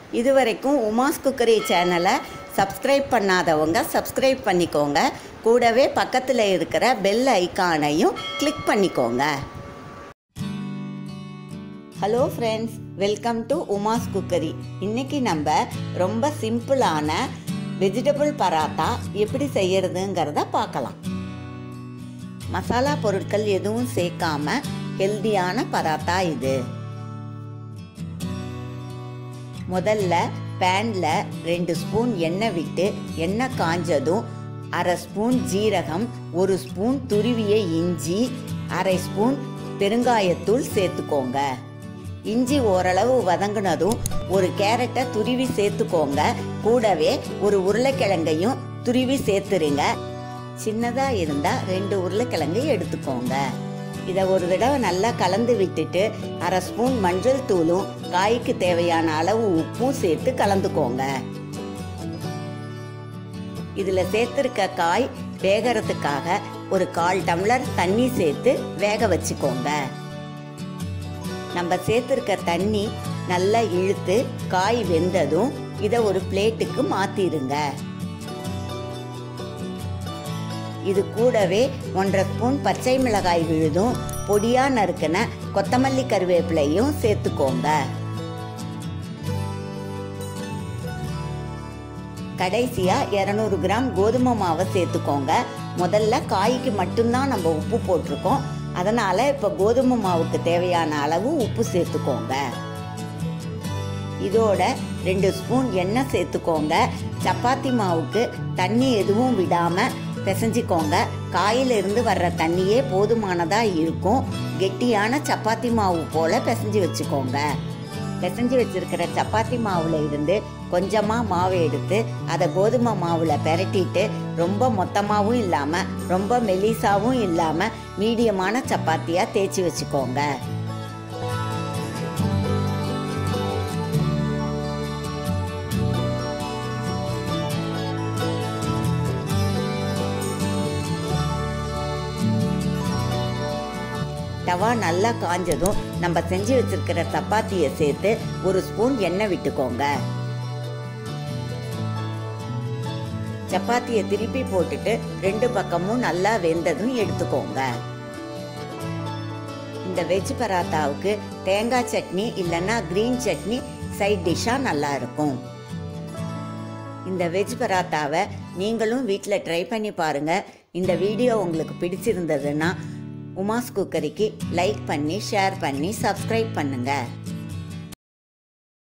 இதுவரைக்கும் உமாஸ் குக்கரி சேனலை சப்ஸ்கிரைப் பண்ணாதவங்க சப்ஸ்கிரைப் பண்ணிக்கோங்க கூடவே பக்கத்தில் இருக்கிற பெல் ஐக்கானையும் கிளிக் பண்ணிக்கோங்க hello friends welcome to Uma's cookery இன்னைக்கு நம்ம ரொம்ப சிம்பிளான வெஜிடபிள் பராத்தா எப்படி செய்யறதுங்கிறத பார்க்கலாம் மசாலா பொருட்கள் எதுவும் சேர்க்காம ஹெல்தியான பராத்தா இது முதல்ல பேனில் ரெண்டு ஸ்பூன் எண்ணெய் விட்டு எண்ணெய் காஞ்சதும் அரை ஸ்பூன் ஜீரகம் ஒரு ஸ்பூன் துருவிய இஞ்சி அரை ஸ்பூன் பெருங்காயத்தூள் சேர்த்துக்கோங்க இஞ்சி ஓரளவு வதங்கினதும் ஒரு கேரட்டை துருவி சேர்த்துக்கோங்க கூடவே ஒரு உருளைக்கிழங்கையும் துருவி சேர்த்துருங்க சின்னதாக இருந்தால் ரெண்டு உருளைக்கிழங்கு எடுத்துக்கோங்க இதை ஒரு தடவை நல்லா கலந்து விட்டுட்டு அரை ஸ்பூன் மஞ்சள் தூளும் காய்க்கு தேவையான அளவு உப்பும் சேர்த்து கலந்துக்கோங்க இதில் சேர்த்துருக்க காய் வேகறதுக்காக ஒரு கால் டம்ளர் தண்ணி சேர்த்து வேக வச்சுக்கோங்க நம்ம சேர்த்துருக்க தண்ணி நல்லா இழுத்து காய் வெந்ததும் இதை ஒரு பிளேட்டுக்கு மாற்றிடுங்க இது கூடவே ஒன்றரை ஸ்பூன் பச்சை மிளகாய் விழுதும் பொடியாக நறுக்கின கொத்தமல்லி கருவேப்பிலையும் சேர்த்துக்கோங்க கடைசியாக இரநூறு கிராம் கோதுமை மாவை சேர்த்துக்கோங்க முதல்ல காய்க்கு மட்டும்தான் நம்ம உப்பு போட்டிருக்கோம் அதனால் இப்போ கோதுமை மாவுக்கு தேவையான அளவு உப்பு சேர்த்துக்கோங்க இதோட ரெண்டு ஸ்பூன் எண்ணெய் சேர்த்துக்கோங்க சப்பாத்தி மாவுக்கு தண்ணி எதுவும் விடாமல் பிசைஞ்சிக்கோங்க காயிலிருந்து வர்ற தண்ணியே போதுமானதாக இருக்கும் கெட்டியான சப்பாத்தி மாவு போல் பிசைஞ்சு வச்சுக்கோங்க பிசைஞ்சு வச்சிருக்கிற சப்பாத்தி மாவில் இருந்து கொஞ்சமாக மாவு எடுத்து அதை கோதுமை மாவில் பெரட்டிட்டு ரொம்ப மொத்தமாகவும் இல்லாமல் ரொம்ப மெலிசாவும் இல்லாமல் மீடியமான சப்பாத்தியாக தேய்ச்சி வச்சுக்கோங்க தவா நல்லா காஞ்சதும் நம்ம செஞ்சு வச்சிருக்கிற சப்பாத்தியை சேர்த்து ஒரு ஸ்பூன் எண்ணெய் விட்டுக்கோங்க சப்பாத்தியை திருப்பி போட்டுட்டு ரெண்டு பக்கமும் நல்லா வெந்ததும் எடுத்துக்கோங்க இந்த வெஜ் பராத்தாவுக்கு தேங்காய் சட்னி இல்லைன்னா கிரீன் சட்னி சைட் டிஷ்ஷாக நல்லா இருக்கும் இந்த வெஜ் பராத்தாவை நீங்களும் வீட்டில் ட்ரை பண்ணி பாருங்கள் இந்த வீடியோ உங்களுக்கு பிடிச்சிருந்ததுன்னா உமாஸ் குக்கரிக்கு லைக் பண்ணி ஷேர் பண்ணி சப்ஸ்கிரைப் பண்ணுங்கள்